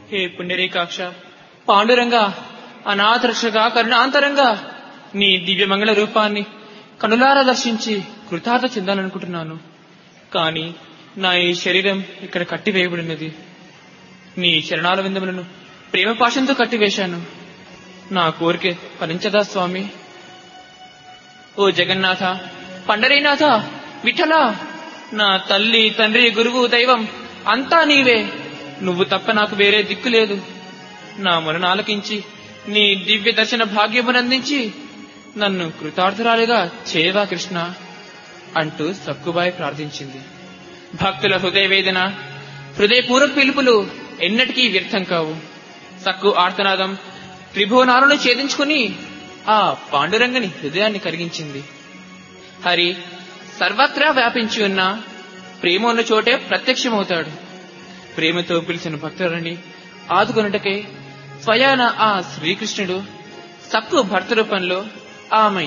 హే పుండరీకాక్ష పాండురంగా అనాథరక్షగా కరుణాంతరంగా నీ దివ్యమంగళ రూపాన్ని కనులారా దర్శించి కృతార్థ చెందాలనుకుంటున్నాను కాని నా ఈ శరీరం ఇక్కడ కట్టివేయబడినది నీ చరణాల విందములను ప్రేమ పాశంతో కట్టివేశాను నా కోరిక ఫలించదా స్వామి ఓ జగన్నాథ పండరీనాథ విఠల నా తల్లి తండ్రి గురువు దైవం అంతా నీవే నువ్వు తప్ప నాకు వేరే దిక్కు లేదు నా మొరను ఆలకించి నీ దివ్య దర్శన భాగ్యమునందించి నన్ను కృతార్థురాలిగా చేయవా కృష్ణ అంటూ సక్కుబాయి ప్రార్థించింది భక్తుల హృదయ వేదన హృదయపూర్వక పిలుపులు ఎన్నటికీ వ్యర్థం కావు సక్కు ఆర్తనాదం త్రిభువనాలను ఛేదించుకుని ఆ పాండురంగని హృదయాన్ని కరిగించింది హరి సర్వత్రా వ్యాపించి ఉన్న ప్రేమ ఉన్న చోటే ప్రత్యక్షమవుతాడు ప్రేమతో పిలిచిన భక్తులని ఆదుకొనుటకే స్వయాన ఆ శ్రీకృష్ణుడు సక్కు భర్త రూపంలో ఆమె